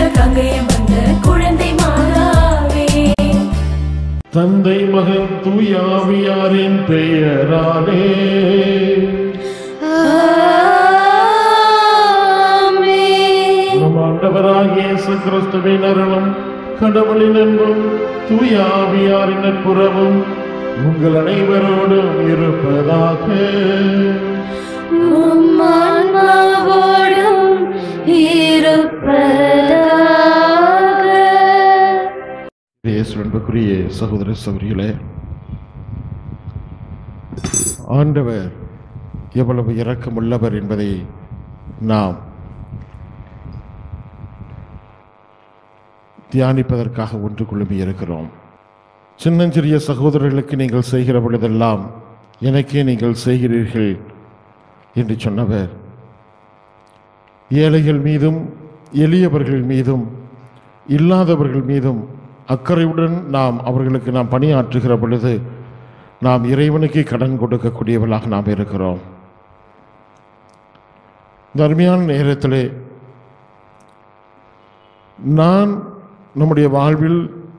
கங்கையம் வந்த குழந்தை மாதாவே தந்தை மகன் தூயாவியாரின் பெயராலே ஆமென். நம் ஆண்டவராகிய இயேசு கிறிஸ்துவின் அருளும் கடவுளின் அன்பும் தூயாவியாரின் நட்புறவும் உங்கள் அனைவரோடும் இருப்பதாக உம் ஆன்மாவோடும் இருப்பதாக இயேசு அன்புக்குரிய சகோதர சகோதரிகளே ஆண்டவர் எவ்வளவு இரக்கமுள்ளவர் என்பதை நாம் தியானிப்பதற்காக ஒன்று குழுமி இருக்கிறோம் சின்னஞ்சிறிய சகோதரர்களுக்கு நீங்கள் செய்கிற பொழுதெல்லாம் எனக்கே நீங்கள் செய்கிறீர்கள் என்று சொன்னவர் ஏழைகள் மீதும் எளியவர்கள் மீதும் இல்லாதவர்கள் மீதும் அக்கறையுடன் நாம் அவர்களுக்கு நாம் பணியாற்றுகிற பொழுது நாம் இறைவனுக்கு கடன் கொடுக்கக்கூடியவர்களாக நாம் இருக்கிறோம் இந்த அருமையான நேரத்திலே நான் நம்முடைய வாழ்வில்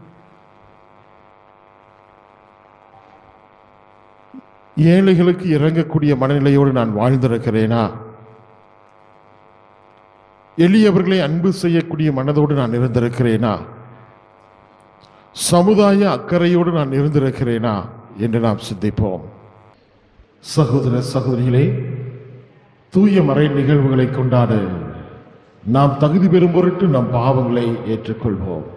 ஏழைகளுக்கு இறங்கக்கூடிய மனநிலையோடு நான் வாழ்ந்திருக்கிறேனா எளியவர்களை அன்பு செய்யக்கூடிய மனதோடு நான் இருந்திருக்கிறேனா சமுதாய அக்கறையோடு நான் இருந்திருக்கிறேனா என்று நாம் சிந்திப்போம் சகோதர சகோதரிகளே தூய மறை நிகழ்வுகளை கொண்டாட நாம் தகுதி பெறும் பொருட்டு நம் பாவங்களை ஏற்றுக்கொள்வோம்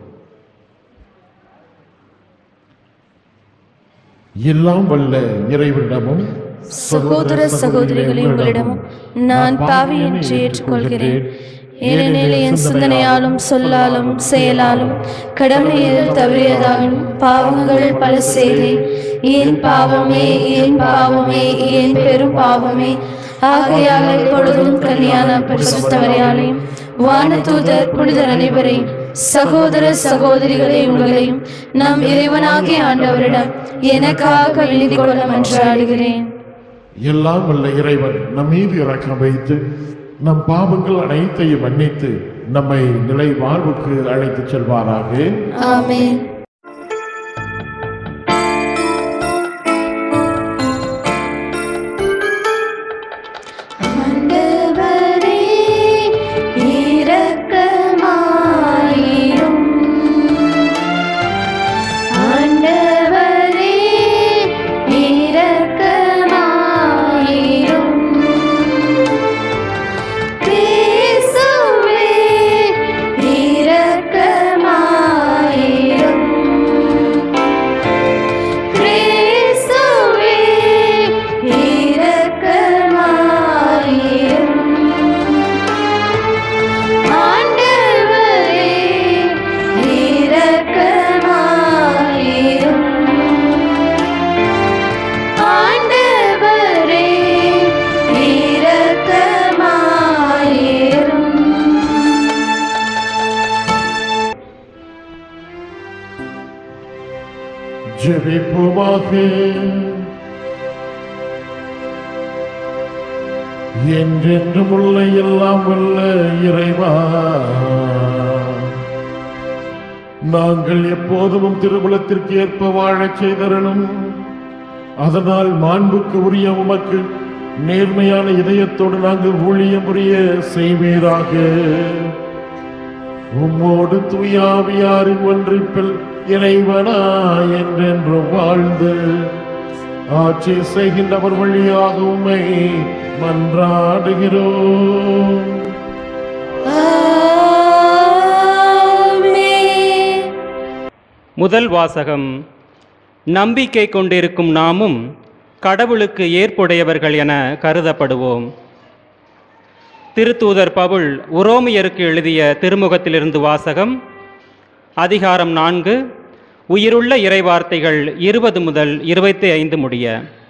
எல்லாம் வல்ல இறைவனிடமும் சகோதர சகோதரிகளே உங்களிடமும் நான் பாவி என்று ஏற்றுக்கொள்கிறேன் ஏனெனில் என் சிந்தனையாலும் சொல்லாலும் செயலாலும் கடமையில் தவறியதாலும் பாவங்கள் பல செய்தேன் என் பாவமே என் பாவமே என் பெரும் பாவமே ஆகையால் எப்பொழுதும் கன்னியான பரிசுத்தவரையாலையும் வானதூதர் புனிதர் அனைவரையும் சகோதர சகோதரிகளே உங்களையும் நம் இறைவனாகிய ஆண்டவரிடம் எனக்காக வேண்டிக் கொள்ள மன்றாடுகிறேன் எல்லாம் வல்ல இறைவன் நம் மீது இறக்கம் வைத்து நம் பாவங்கள் அனைத்தையும் மன்னித்து நம்மை நிலை வாழ்வுக்கு அழைத்துச் செல்வாராக ஆமென் ஆண்டவரே இரக்கமாயிரும் ஆண்டவரே இரக்கமாயிரும் கிறிஸ்துவே இரக்கமாயிரும் கிறிஸ்துவே இரக்கமாயிரும் ஆண்டவரே இரக்கமாயிரும் ஆண்டவரே இரக்கமாயிரும் ஜெபிப்போமாக என்றென்றும் உள்ள எல்லாம் வல்ல இறைவா நாங்கள் எப்போதும் திருமலத்திற்கு ஏற்ப வாழச் செய்தரணும் அதனால் மாண்புக்கு உரிய உமக்கு நேர்மையான இதயத்தோடு நாங்கள் ஊழியம் புரிய செய்வீராக உம்மோடு தூயாவியாரின் ஒன்றிப்பில் இறைவனா என்றென்றும் வாழ்ந்து ஆட்சி செய்கின்றவர் வழியாக உம்மை மன்றாடுகிறோம் ஆமென் முதல் வாசகம் நம்பிக்கை கொண்டிருக்கும் நாமும் கடவுளுக்கு ஏற்புடையவர்கள் என கருதப்படுவோம் திருத்தூதர் பவுல் உரோமியருக்கு எழுதிய திருமுகத்திலிருந்து வாசகம் அதிகாரம் நான்கு உயிருள்ள இறைவார்த்தைகள் இருபது முதல் இருபத்தி ஐந்து முடிய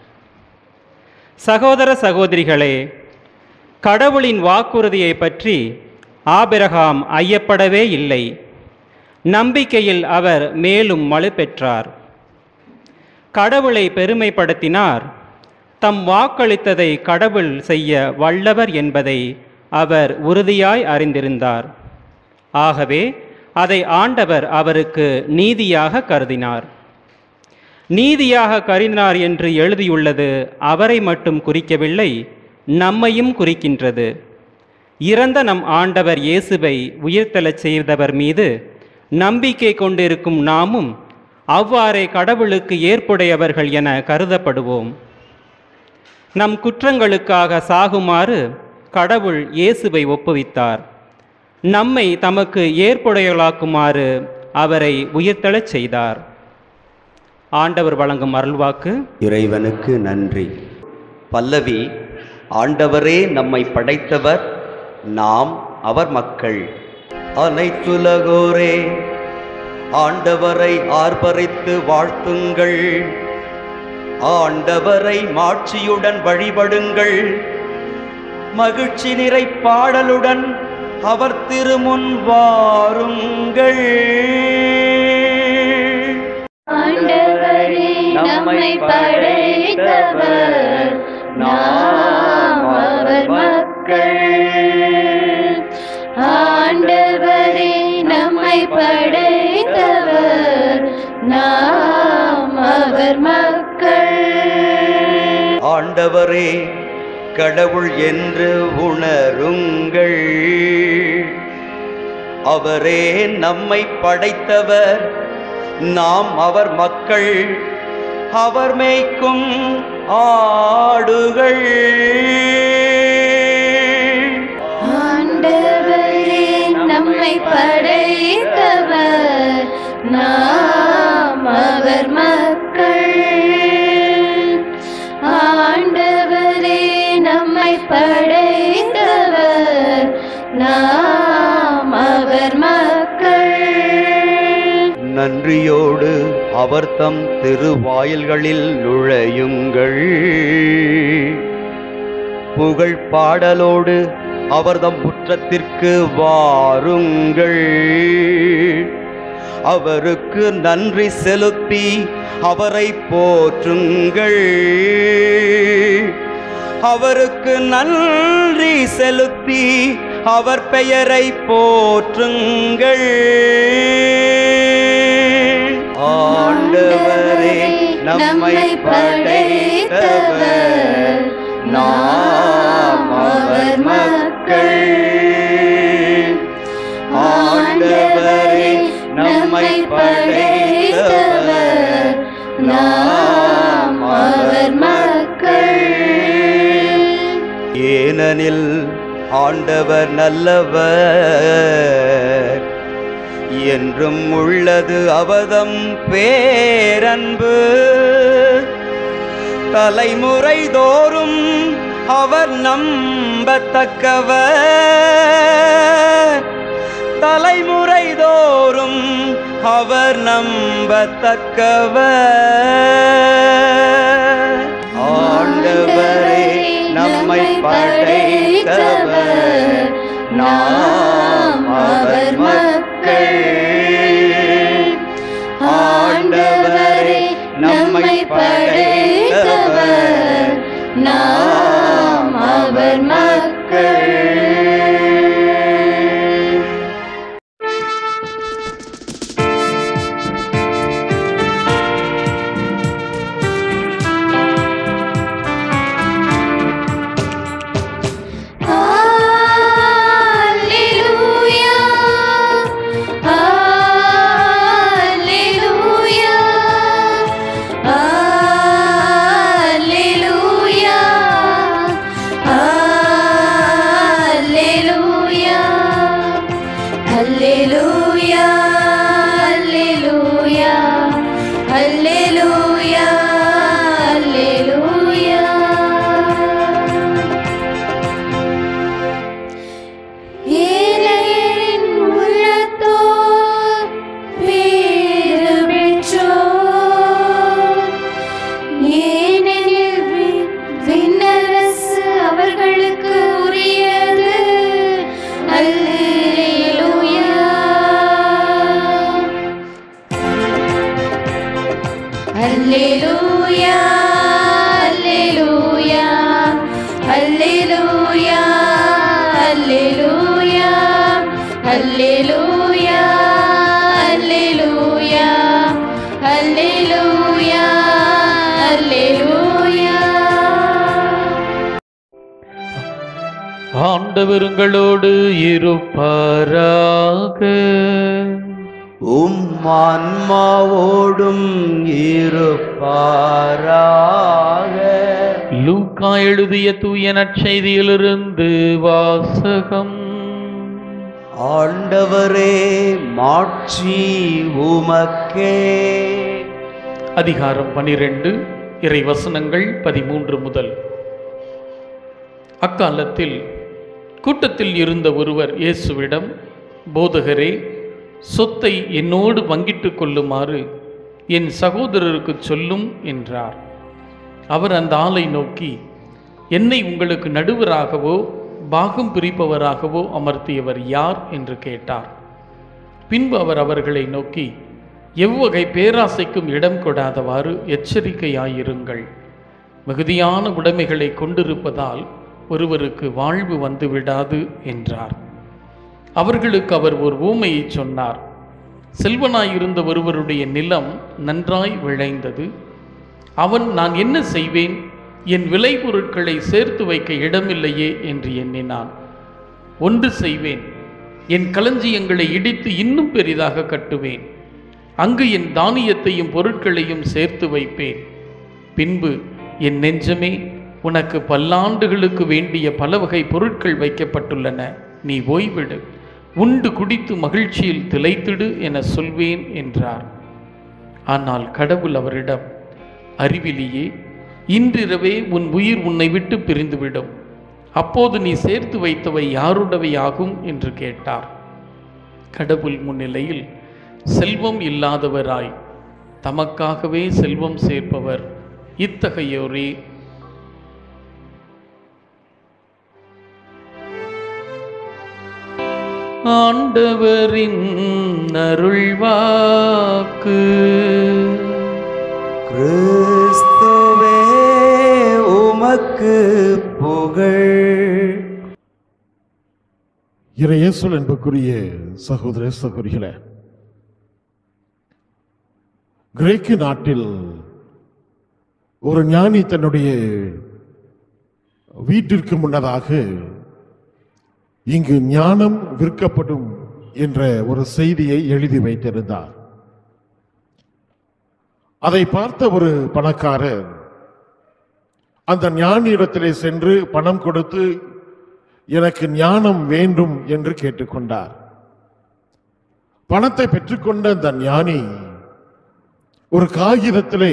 சகோதர சகோதரிகளே கடவுளின் வாக்குறுதியை பற்றி ஆபிரகாம் ஐயப்படவே இல்லை நம்பிக்கையில் அவர் மேலும் வலுப்பெற்றார் கடவுளை பெருமைப்படுத்தினார் தம் வாக்களித்ததை கடவுள் செய்ய வல்லவர் என்பதை அவர் உறுதியாய் அறிந்திருந்தார் ஆகவே அதை ஆண்டவர் அவருக்கு நீதியாக கருதினார் நீதியாக கருதினார் என்று எழுதியுள்ளது அவரை மட்டும் குறிக்கவில்லை நம்மையும் குறிக்கின்றது இறந்த நம் ஆண்டவர் இயேசுவை உயிர்த்தெழச் செய்தவர் மீது நம்பிக்கை கொண்டிருக்கும் நாமும் அவ்வாறே கடவுளுக்கு ஏற்புடையவர்கள் என கருதப்படுவோம் நம் குற்றங்களுக்காக சாகுமாறு கடவுள் இயேசுவை ஒப்புவித்தார் நம்மை தமக்கு ஏற்புடையவளாக்குமாறு அவரை உயிர்த்தெழச் செய்தார் ஆண்டவர் வழங்கும் அருள்வாக்கு இறைவனுக்கு நன்றி பல்லவி ஆண்டவரே நம்மை படைத்தவர் நாம் அவர் மக்கள் அனைத்துலகோரே ஆண்டவரை ஆர்ப்பரித்து வாழ்த்துங்கள் ஆண்டவரை மாட்சியுடன் வழிபடுங்கள் மகிழ்ச்சி நிறை பாடலுடன் அவர் திருமுன் வாருங்கள் ஆண்டவரே நம்மை படைத்தவர் நாம் அவர் மக்கள் ஆண்டவரே நம்மை படைத்தவர் நாம் அவர் மக்கள் ஆண்டவரே கடவுள் என்று உணருங்கள் அவரே நம்மை படைத்தவர் நாம் அவர் மக்கள் அவர் மேய்க்கும் ஆடுகள் ஆண்டவரே நம்மை படைத்தவர் நாம் அவர் மக்கள் ஆண்டவரே நம்மை படைத்தவர் நாம் அவர் மக்கள் நன்றியோடு அவர் தம் திருவாயில்களில் நுழையுங்கள் புகழ் பாடலோடு அவர் தம் முற்றத்திற்கு வாருங்கள் அவருக்கு நன்றி செலுத்தி அவரை போற்றுங்கள் அவருக்கு நன்றி செலுத்தி அவர் பெயரை போற்றுங்கள் ஆண்டவரே நம்மை படைத்தவர் நாம் அவர் மக்கள் ஆண்டவரே நம்மை படைத்தவர் நாம் அவர் மக்கள் ஏனெனில் ஆண்டவர் நல்லவர் என்றும் உள்ளது அவதம் பேரன்பு தலைமுறை தோறும் அவர் நம்பத்தக்கவர் தலைமுறை தோறும் அவர் நம்பத்தக்கவர் ஆண்டவரே நம்மை படைத்தவர் நாம் அவர் மக்கள் ஆண்டவரே நம்மை படைத்தவர் நாம் அவர் மக்கள் Alleluia Alleluia Alleluia Alleluia Alleluia Alleluia Alleluia Alleluia ஏழையின் உள்ளத்தோர் பேறு பெற்றோர். ஏனெனில் வி- விண்ணரசு அவர்களுக்கு உரியது. அல்லேலூயா. அல்லேலூயா அல்லேலூயா அல்லேலூயா அல்லேலூயா அல்லேலூயா ஆண்டவருங்களோடு இருப்பாராக உம் ஆன்மாவோடும் இருப்பாராக லூக்கா எழுதிய தூய நற்செய்தியிலிருந்து வாசகம் ஆண்டவரே மாட்சி உமக்கே அதிகாரம் பனிரெண்டு இறை வசனங்கள் பதிமூன்று முதல் அக்காலத்தில் கூட்டத்தில் இருந்த ஒருவர் இயேசுவிடம் போதகரே சொத்தை என்னோடு பங்கிட்டுக் கொள்ளுமாறு என் சகோதரருக்கு சொல்லும் என்றார் அவர் அந்த ஆளை நோக்கி என்னை உங்களுக்கு நடுவராகவோ பாகம் பிரிப்பவராகவோ அமர்த்தியவர் யார் என்று கேட்டார் பின்பு அவர் அவர்களை நோக்கி எவ்வகை பேராசைக்கும் இடம் கொடாதவாறு எச்சரிக்கையாயிருங்கள் மிகுதியான உடைமைகளை கொண்டிருப்பதால் ஒருவருக்கு வாழ்வு வந்துவிடாது என்றார் அவர்களுக்கு அவர் ஒரு ஊமையை சொன்னார் செல்வனாயிருந்த ஒருவருடைய நிலம் நன்றாய் விளைந்தது அவன் நான் என்ன செய்வேன் என் விளைபொருட்களை சேர்த்து வைக்க இடமில்லையே என்று எண்ணினான் ஒன்று செய்வேன் என் களஞ்சியங்களை இடித்து இன்னும் பெரிதாக கட்டுவேன் அங்கு என் தானியத்தையும் பொருட்களையும் சேர்த்து வைப்பேன் பின்பு என் நெஞ்சமே உனக்கு பல்லாண்டுகளுக்கு வேண்டிய பல வகை பொருட்கள் வைக்கப்பட்டுள்ளன நீ ஓய்விடு உண்டு குடித்து மகிழ்ச்சியில் திளைத்திடு என சொல்வேன் என்றார் ஆனால் கடவுள் அவரிடம் அறிவிலியே இன்றிரவே உன் உயிர் உன்னை விட்டு பிரிந்துவிடும் அப்போது நீ சேர்த்து வைத்தவை யாருடவை ஆகும் என்று கேட்டார் கடவுள் முன்னிலையில் செல்வம் இல்லாதவராய் தமக்காகவே செல்வம் சேர்ப்பவர் இத்தகையோரே ஆண்டவரின் அருள்வாக்கு கிறிஸ்துவே உமக்கு புகழ் இறையேசுல் என்பக்குரிய சகோதர சகோதரிகளே கிரேக்கு நாட்டில் ஒரு ஞானி தன்னுடைய வீட்டிற்கு முன்னதாக இங்கு ஞானம் விற்கப்படும் என்ற ஒரு செய்தியை எழுதி வைத்திருந்தார் அதை பார்த்த ஒரு பணக்காரர் அந்த ஞானியிடத்திலே சென்று பணம் கொடுத்து எனக்கு ஞானம் வேண்டும் என்று கேட்டுக்கொண்டார் பணத்தை பெற்றுக்கொண்ட அந்த ஞானி ஒரு காகிதத்திலே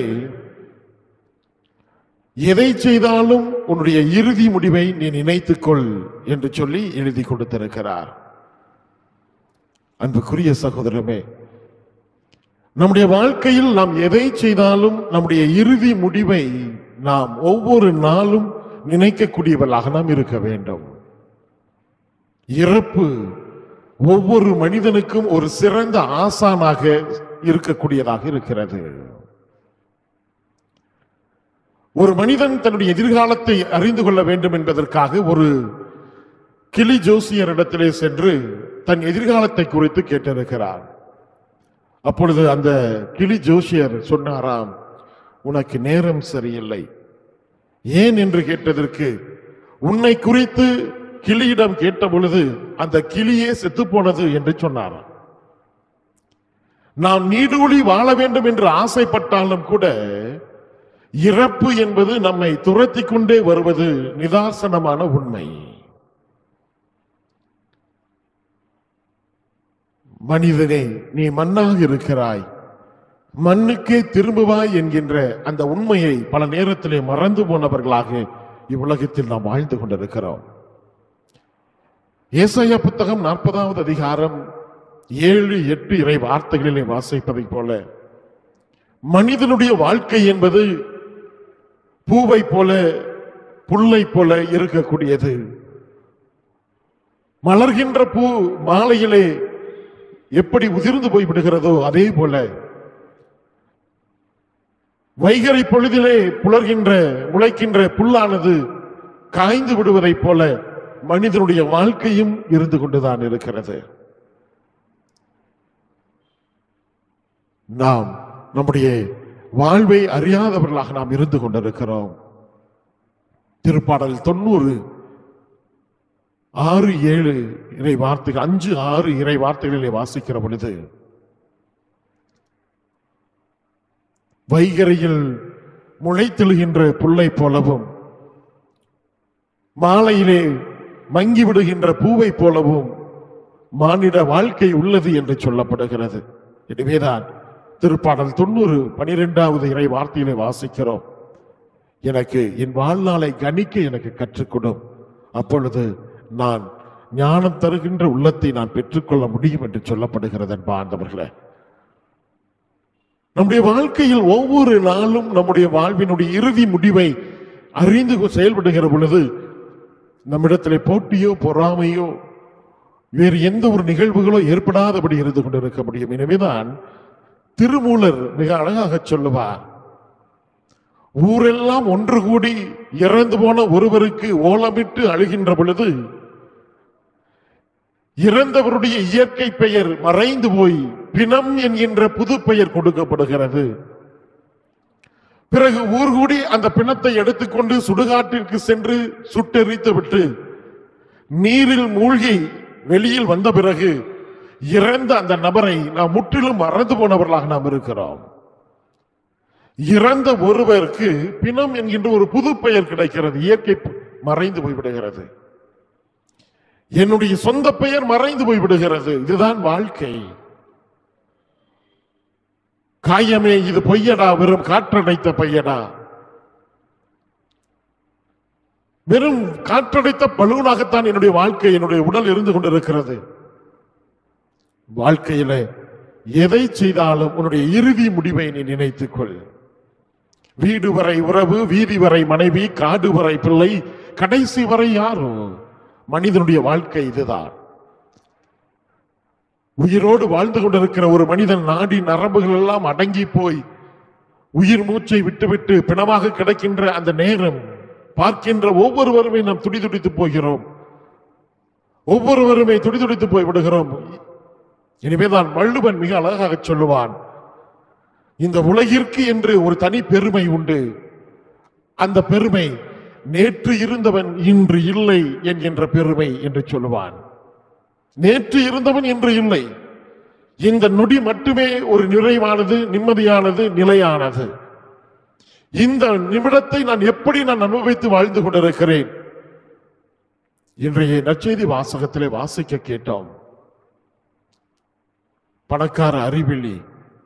எதை செய்தாலும் உன்னுடைய இறுதி முடிவை நீ நினைத்துக்கொள் என்று சொல்லி எழுதி கொடுத்திருக்கிறார் அன்புக்குரிய சகோதரமே நம்முடைய வாழ்க்கையில் நாம் எதை செய்தாலும் நம்முடைய இறுதி முடிவை நாம் ஒவ்வொரு நாளும் நினைக்கக்கூடியவர்களாக நாம் இருக்க வேண்டும் இறப்பு ஒவ்வொரு மனிதனுக்கும் ஒரு சிறந்த ஆசானாக இருக்கக்கூடியதாக இருக்கிறது ஒரு மனிதன் தன்னுடைய எதிர்காலத்தை அறிந்து கொள்ள வேண்டும் என்பதற்காக ஒரு கிளி ஜோசியரிடத்திலே சென்று தன் எதிர்காலத்தை குறித்து கேட்டிருக்கிறார் அப்பொழுது அந்த கிளி ஜோசியர் சொன்னாராம் உனக்கு நேரம் சரியில்லை ஏன் என்று கேட்டதற்கு உன்னை குறித்து கிளியிடம் கேட்ட பொழுது அந்த கிளியே செத்து போனது என்று சொன்னாராம் நாம் நீடூழி வாழ வேண்டும் என்று ஆசைப்பட்டாலும் கூட இறப்பு என்பது நம்மை துரத்தி கொண்டே வருவது நிதாசனமான உண்மை மனிதனே நீ மண்ணாக இருக்கிறாய் மண்ணுக்கே திரும்புவாய் என்கின்ற அந்த உண்மையை பல நேரத்திலே மறந்து போனவர்களாக இவ்வுலகத்தில் நாம் வாழ்ந்து கொண்டிருக்கிறோம் ஏசாயா புத்தகம் நாற்பதாவது அதிகாரம் ஏழு எட்டு இறை வார்த்தைகளிலே வாசிப்பதைப் போல மனிதனுடைய வாழ்க்கை என்பது பூவை போல புல்லை போல இருக்கக்கூடியது மலர்கின்ற பூ மாலையிலே எப்படி உதிர்ந்து போய் விடுகிறதோ அதே போல வைகரை பொழுதிலே புலர்கின்ற முளைக்கின்ற புல்லானது காய்ந்து விடுவதைப் போல மனிதனுடைய வாழ்க்கையும் இருந்து கொண்டுதான் இருக்கிறது நாம் நம்முடைய வாழ்வை அறியாதவர்களாக நாம் இருந்து கொண்டிருக்கிறோம் திருப்பாடல் தொண்ணூறு ஆறு ஏழு இறை வார்த்தைகள் அஞ்சு ஆறு இறை வார்த்தைகளிலே வாசிக்கிற பொழுது வைகரையில் முளைத்தெழுகின்ற புல்லை போலவும் மாலையிலே மங்கி விடுகின்ற பூவை போலவும் மானிட வாழ்க்கை உள்ளது என்று சொல்லப்படுகிறது எனவேதான் திருப்பாடல் தொண்ணூறு பனிரெண்டாவது இறை வார்த்தையிலே வாசிக்கிறோம் எனக்கு என் வாழ்நாளை கணிக்க எனக்கு கற்றுக் கொடும் அப்பொழுது நான் ஞானம் தருகின்ற உள்ளத்தை நான் பெற்றுக்கொள்ள முடியும் என்று சொல்லப்படுகிறது என்பார்ந்தவர்களே நம்முடைய வாழ்க்கையில் ஒவ்வொரு நாளும் நம்முடைய வாழ்வினுடைய இறுதி முடிவை அறிந்து செயல்படுகிற பொழுது நம்மிடத்திலே போட்டியோ பொறாமையோ வேறு எந்த ஒரு நிகழ்வுகளோ ஏற்படாதபடி இருந்து கொண்டிருக்க முடியும் எனவேதான் திருமூலர் மிக அழகாக சொல்லுவார் ஊரெல்லாம் ஒன்று கூடி இறந்து போன ஒருவருக்கு ஓலமிட்டு அழுகின்ற பொழுது இறந்தவருடைய இயற்கை பெயர் மறைந்து போய் பிணம் என்கின்ற புது பெயர் கொடுக்கப்படுகிறது பிறகு ஊர் கூடி அந்த பிணத்தை எடுத்துக்கொண்டு சுடுகாட்டிற்கு சென்று சுட்டெரித்து விட்டு நீரில் மூழ்கி வெளியில் வந்த பிறகு இறந்த அந்த நபரை நாம் முற்றிலும் மறந்து போனவர்களாக நாம் இருக்கிறோம் இறந்த ஒருவருக்கு பிணம் என்கின்ற ஒரு புது பெயர் கிடைக்கிறது இயற்கை மறைந்து போய்விடுகிறது என்னுடைய சொந்த பெயர் மறைந்து போய்விடுகிறது இதுதான் வாழ்க்கை காயமே இது பொய்யடா வெறும் காற்றடைத்த பையடா வெறும் காற்றடைத்த பலூனாகத்தான் என்னுடைய வாழ்க்கை என்னுடைய உடல் இருந்து கொண்டிருக்கிறது வாழ்க்கையில எதை செய்தாலும் உன்னுடைய இறுதி முடிவை நீ நினைத்துக் கொள் வீடு வரை உறவு வீதி வரை மனைவி காடு வரை பிள்ளை கடைசி வரை யாரோ மனிதனுடைய வாழ்க்கை இதுதான் உயிரோடு வாழ்ந்து கொண்டிருக்கிற ஒரு மனிதன் நாடி நரம்புகள் எல்லாம் அடங்கி போய் உயிர் மூச்சை விட்டுவிட்டு பிணமாக கிடக்கின்ற அந்த நேரம் பார்க்கின்ற ஒவ்வொருவருமே நாம் துடிதுடித்து போகிறோம் ஒவ்வொருவருமே துடிதுடித்து போய் விடுகிறோம் எனவேதான் வள்ளுவன் மிக அழகாக சொல்லுவான் இந்த உலகிற்கு என்று ஒரு தனி பெருமை உண்டு அந்த பெருமை நேற்று இருந்தவன் இன்று இல்லை என்கின்ற பெருமை என்று சொல்லுவான் நேற்று இருந்தவன் இன்று இல்லை இந்த நொடி மட்டுமே ஒரு நிறைவானது நிம்மதியானது நிலையானது இந்த நிமிடத்தை நான் எப்படி நான் அனுபவித்து வாழ்ந்து கொண்டிருக்கிறேன் இன்றைய நற்செய்தி வாசகத்திலே வாசிக்க கேட்டோம் பணக்கார அறிவில்லி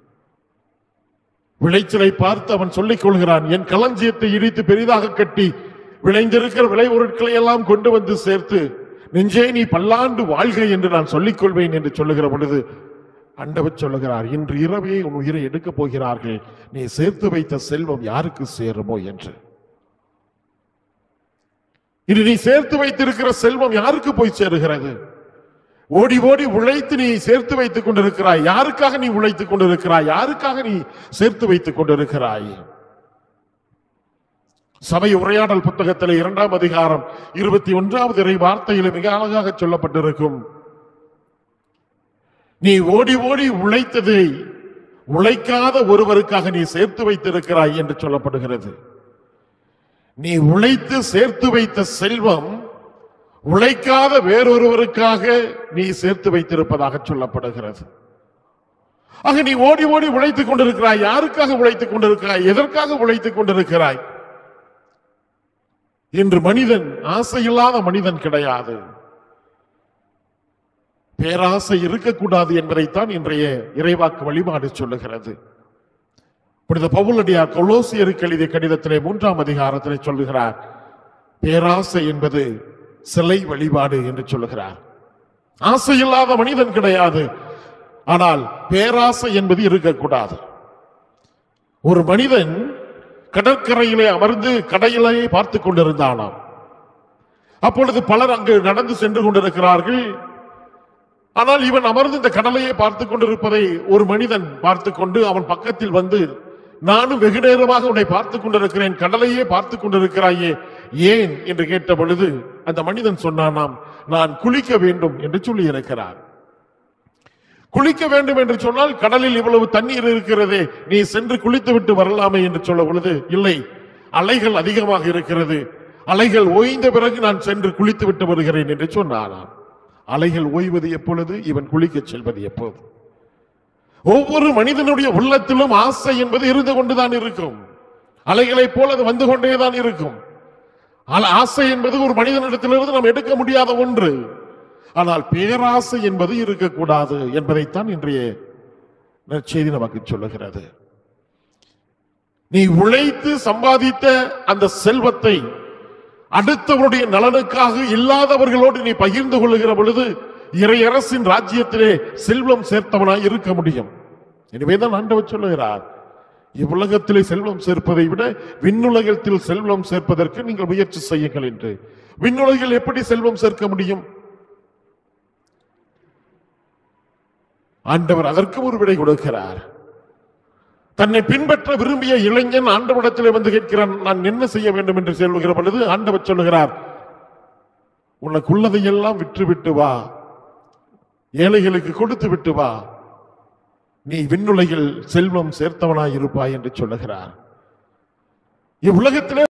விளைச்சலை பார்த்து அவன் சொல்லிக் கொள்கிறான் என் களஞ்சியத்தை இடித்து பெரிதாக கட்டி விளைந்திருக்கிற விளை பொருட்களை எல்லாம் கொண்டு வந்து சேர்த்து நெஞ்சே நீ பல்லாண்டு வாழ்க என்று நான் சொல்லிக் கொள்வேன் என்று சொல்லுகிற பொழுது அண்டவர் சொல்லுகிறார் இன்று இரவே உன் உயிரை எடுக்கப் போகிறார்கள் நீ சேர்த்து வைத்த செல்வம் யாருக்கு சேருமோ என்று இது நீ சேர்த்து வைத்திருக்கிற செல்வம் யாருக்கு போய் சேருகிறது ஓடி ஓடி உழைத்து நீ சேர்த்து வைத்துக் கொண்டிருக்கிறாய் யாருக்காக நீ உழைத்துக் கொண்டிருக்கிறாய் யாருக்காக நீ சேர்த்து வைத்துக் கொண்டிருக்கிறாய் சபை உரையாடல் புத்தகத்தில் இரண்டாம் அதிகாரம் இருபத்தி ஒன்றாவது இறை வார்த்தையில் மிக அழகாக சொல்லப்பட்டிருக்கும் நீ ஓடி ஓடி உழைத்ததை உழைக்காத ஒருவருக்காக நீ சேர்த்து வைத்திருக்கிறாய் என்று சொல்லப்படுகிறது நீ உழைத்து சேர்த்து வைத்த செல்வம் உழைக்காத வேறொருவருக்காக நீ சேர்த்து வைத்திருப்பதாக சொல்லப்படுகிறது ஆக நீ ஓடி ஓடி உழைத்துக் கொண்டிருக்கிறாய் யாருக்காக உழைத்துக் கொண்டிருக்கிறாய் எதற்காக உழைத்துக் கொண்டிருக்கிறாய் இன்று மனிதன் ஆசையில்லாத மனிதன் கிடையாது பேராசை இருக்கக்கூடாது என்பதைத்தான் இன்றைய இறைவாக்கு வழிபாடு சொல்லுகிறது புனித பவுலடியார் கொலோசியருக்கு எழுதிய கடிதத்திலே மூன்றாம் அதிகாரத்திலே சொல்லுகிறார் பேராசை என்பது சிலை வழிபாடு என்று சொல்லுகிறார் ஆசையில்லாத மனிதன் கிடையாது ஆனால் பேராசை என்பது இருக்கக்கூடாது ஒரு மனிதன் கடற்கரையிலே அமர்ந்து கடையிலே பார்த்து கொண்டிருந்தானாம் அப்பொழுது பலர் அங்கு நடந்து சென்று கொண்டிருக்கிறார்கள் ஆனால் இவன் அமர்ந்து இந்த கடலையே பார்த்து கொண்டிருப்பதை ஒரு மனிதன் பார்த்து கொண்டு அவன் பக்கத்தில் வந்து நானும் வெகு நேரமாக உன்னை பார்த்து கொண்டிருக்கிறேன் கடலையே பார்த்து கொண்டிருக்கிறாயே ஏன் என்று கேட்ட பொழுது அந்த மனிதன் சொன்னானாம் நான் குளிக்க வேண்டும் என்று சொல்லி இருக்கிறார் குளிக்க வேண்டும் என்று சொன்னால் கடலில் இவ்வளவு தண்ணீர் இருக்கிறதே நீ சென்று குளித்து விட்டு வரலாமே என்று சொல்ல பொழுது இல்லை அலைகள் அதிகமாக இருக்கிறது அலைகள் ஓய்ந்த பிறகு நான் சென்று குளித்து விட்டு வருகிறேன் என்று சொன்னானாம் அலைகள் ஓய்வது எப்பொழுது இவன் குளிக்கச் செல்வது எப்போது ஒவ்வொரு மனிதனுடைய உள்ளத்திலும் ஆசை என்பது இருந்து கொண்டுதான் இருக்கும் அலைகளைப் போல அது வந்து கொண்டேதான் இருக்கும் ஆனால் ஆசை என்பது ஒரு மனிதனிடத்திலிருந்து நாம் எடுக்க முடியாத ஒன்று ஆனால் பேராசை என்பது இருக்கக்கூடாது என்பதைத்தான் இன்றைய நற்செய்தி நமக்கு சொல்லுகிறது நீ உழைத்து சம்பாதித்த அந்த செல்வத்தை அடுத்தவருடைய நலனுக்காக இல்லாதவர்களோடு நீ பகிர்ந்து கொள்ளுகிற பொழுது இறையரசின் ராஜ்யத்திலே செல்வம் சேர்த்தவனாய் இருக்க முடியும் எனவேதான் ஆண்டவர் சொல்லுகிறார் இவ்வுலகத்திலே செல்வம் சேர்ப்பதை விட விண்ணுலகத்தில் செல்வம் சேர்ப்பதற்கு நீங்கள் முயற்சி செய்யுங்கள் என்று விண்ணுலகில் எப்படி செல்வம் சேர்க்க முடியும் ஆண்டவர் அதற்கு ஒரு விடை கொடுக்கிறார் தன்னை பின்பற்ற விரும்பிய இளைஞன் ஆண்டவரிடத்திலே வந்து கேட்கிறான் நான் என்ன செய்ய வேண்டும் என்று சொல்லுகிற பொழுது ஆண்டவர் சொல்லுகிறார் உனக்குள்ளதையெல்லாம் விற்று விட்டு வா ஏழைகளுக்கு கொடுத்து விட்டு வா நீ விண்ணுலகில் செல்வம் சேர்த்தவனாய் இருப்பாய் என்று சொல்லுகிறார் இவ்வுலகத்திலே